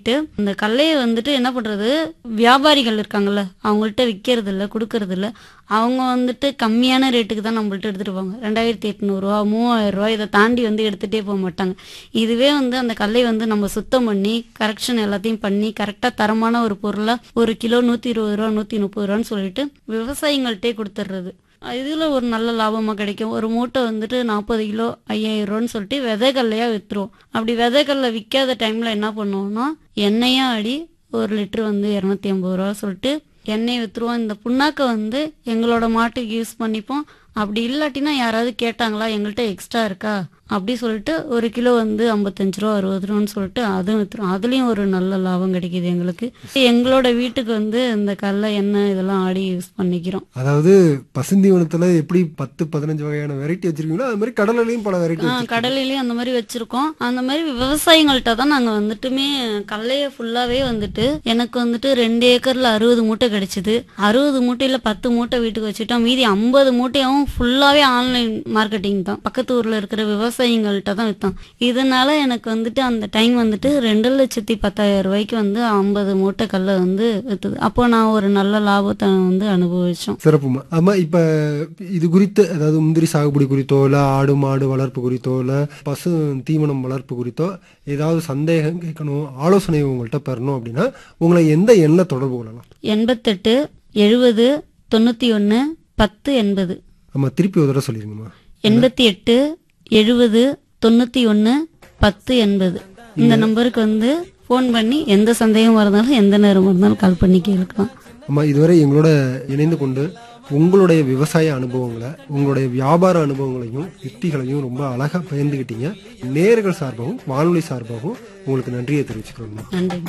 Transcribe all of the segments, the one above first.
சொல்லிட்டு இந்த கல்லையை வந்துட்டு என்ன பண்றது வியாபாரிகள் இருக்காங்கல்ல அவங்கள்ட்ட விற்கிறது இல்ல கொடுக்கறது இல்ல அவங்க வந்துட்டு கம்மியான ரேட்டுக்கு தான் நம்மள்ட்ட எடுத்துட்டு போவாங்க ரெண்டாயிரத்தி எட்நூறுவா மூவாயிரம் ரூபாய் இதை தாண்டி வந்து எடுத்துட்டே போக மாட்டாங்க இதுவே வந்து அந்த கல்லை வந்து நம்ம சுத்தம் பண்ணி கரெக்ஷன் எல்லாத்தையும் பண்ணி கரெக்டா தரமான ஒரு பொருளா ஒரு கிலோ நூத்தி இருபது ரூபா நூத்தி முப்பது ரூபான்னு சொல்லிட்டு விவசாயிகள்ட்டே கொடுத்துட்றது இதுல ஒரு நல்ல லாபமா கிடைக்கும் ஒரு மூட்டை வந்துட்டு நாற்பது கிலோ ஐயாயிரம் ரூபான்னு சொல்லிட்டு விதைகள்லையா வித்துருவோம் அப்படி விதைகள்ல விற்காத டைம்ல என்ன பண்ணுவோம்னா எண்ணெயா அடி ஒரு லிட்டர் வந்து இரநூத்தி ஐம்பது ரூபா சொல்லிட்டு எண்ணெயை வித்துருவோம் இந்த புண்ணாக்கை வந்து எங்களோட மாட்டுக்கு யூஸ் பண்ணிப்போம் அப்படி இல்லாட்டினா யாராவது கேட்டாங்களா எங்கள்கிட்ட எக்ஸ்ட்ரா இருக்கா அப்படி சொல்லிட்டு ஒரு கிலோ வந்து ஐம்பத்தஞ்சு ரூபா அறுபது ரூபான்னு சொல்லிட்டு அதுவும் வித்துரும் அதுலயும் ஒரு நல்ல லாபம் கிடைக்குது எங்களுக்கு எங்களோட வீட்டுக்கு வந்து இந்த கடலை எண்ணெய் இதெல்லாம் ஆடி யூஸ் பண்ணிக்கிறோம் அதாவது பசுந்தீவனத்துல எப்படி பத்து பதினஞ்சு வகையான வெரைட்டி வச்சிருக்கீங்களோ அது மாதிரி கடலையும் பல வெரைட்டி ஆ, கடலையிலயும் அந்த மாதிரி வச்சிருக்கோம் அந்த மாதிரி விவசாயிகள்ட்ட தான் நாங்க வந்துட்டுமே கடலைய ஃபுல்லாவே வந்துட்டு எனக்கு வந்துட்டு ரெண்டு ஏக்கர்ல அறுபது மூட்டை கிடைச்சது அறுபது மூட்டையில பத்து மூட்டை வீட்டுக்கு வச்சுட்டோம் மீதி ஐம்பது மூட்டையும் ஃபுல்லாவே ஆன்லைன் மார்க்கெட்டிங் தான் பக்கத்து ஊர்ல இருக்கிற விவசாயிகள்ட்ட தான் வித்தோம் இதனால எனக்கு வந்துட்டு அந்த டைம் வந்துட்டு ரெண்டு லட்சத்தி பத்தாயிரம் ரூபாய்க்கு வந்து ஐம்பது மூட்டை கல்லை வந்து வித்துது அப்போ நான் ஒரு நல்ல லாபத்தை வந்து அனுபவிச்சோம் சிறப்புமா ஆமா இப்ப இது குறித்து அதாவது முந்திரி சாகுபடி குறித்தோ இல்ல ஆடு மாடு வளர்ப்பு குறித்தோ இல்ல பசு தீவனம் வளர்ப்பு குறித்தோ ஏதாவது சந்தேகம் கேட்கணும் ஆலோசனை உங்கள்கிட்ட பெறணும் அப்படின்னா உங்களை எந்த எண்ணில் தொடர்பு கொள்ளலாம் எண்பத்தெட்டு எழுபது தொண்ணூத்தி ஒன்னு பத்து எண்பது ஆமா திருப்பி ஒரு தடவை சொல்லிருங்கம்மா எண்பத்தி எட்டு எழுபது தொண்ணூத்தி ஒன்னு பத்து எண்பது இந்த நம்பருக்கு வந்து ஃபோன் பண்ணி எந்த சந்தேகமா இருந்தாலும் எந்த நேரமா இருந்தாலும் கால் பண்ணி கேட்கலாம் அம்மா இதுவரை எங்களோட இணைந்து கொண்டு உங்களுடைய விவசாய அனுபவங்களை உங்களுடைய வியாபார அனுபவங்களையும் யுக்திகளையும் ரொம்ப அழகா பகிர்ந்துக்கிட்டீங்க நேர்கள் சார்பாகவும் வானொலி சார்பாகவும் உங்களுக்கு நன்றியை தெரிவிச்சுக்கிறோம்மா நன்றி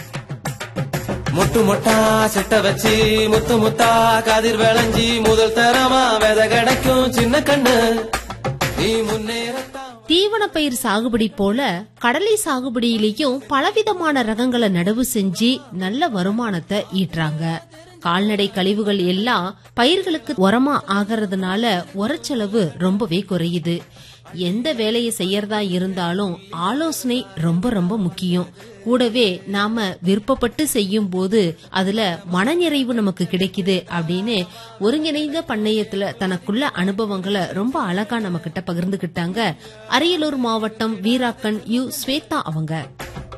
முட்டு முட்டா செட்ட வச்சு முத்து முத்தா கதிர் விளைஞ்சி முதல் தரமா வித கிடைக்கும் சின்ன கண்ணு நீ முன்னேறத்தான் தீவனப்பயிர் சாகுபடி போல கடலை சாகுபடியிலையும் பலவிதமான ரகங்களை நடவு செஞ்சு நல்ல வருமானத்தை ஈட்டுறாங்க கால்நடை கழிவுகள் எல்லாம் பயிர்களுக்கு உரமா ஆகறதுனால உரச்செலவு ரொம்பவே குறையுது எந்த வேலையை செய்யறதா இருந்தாலும் ஆலோசனை ரொம்ப ரொம்ப முக்கியம் கூடவே நாம விருப்பப்பட்டு செய்யும் போது அதுல மனநிறைவு நமக்கு கிடைக்குது அப்படின்னு ஒருங்கிணைந்த பண்ணையத்துல தனக்குள்ள அனுபவங்களை ரொம்ப அழகா நம்ம கிட்ட பகிர்ந்துகிட்டாங்க அரியலூர் மாவட்டம் வீராக்கன் யு ஸ்வேதா அவங்க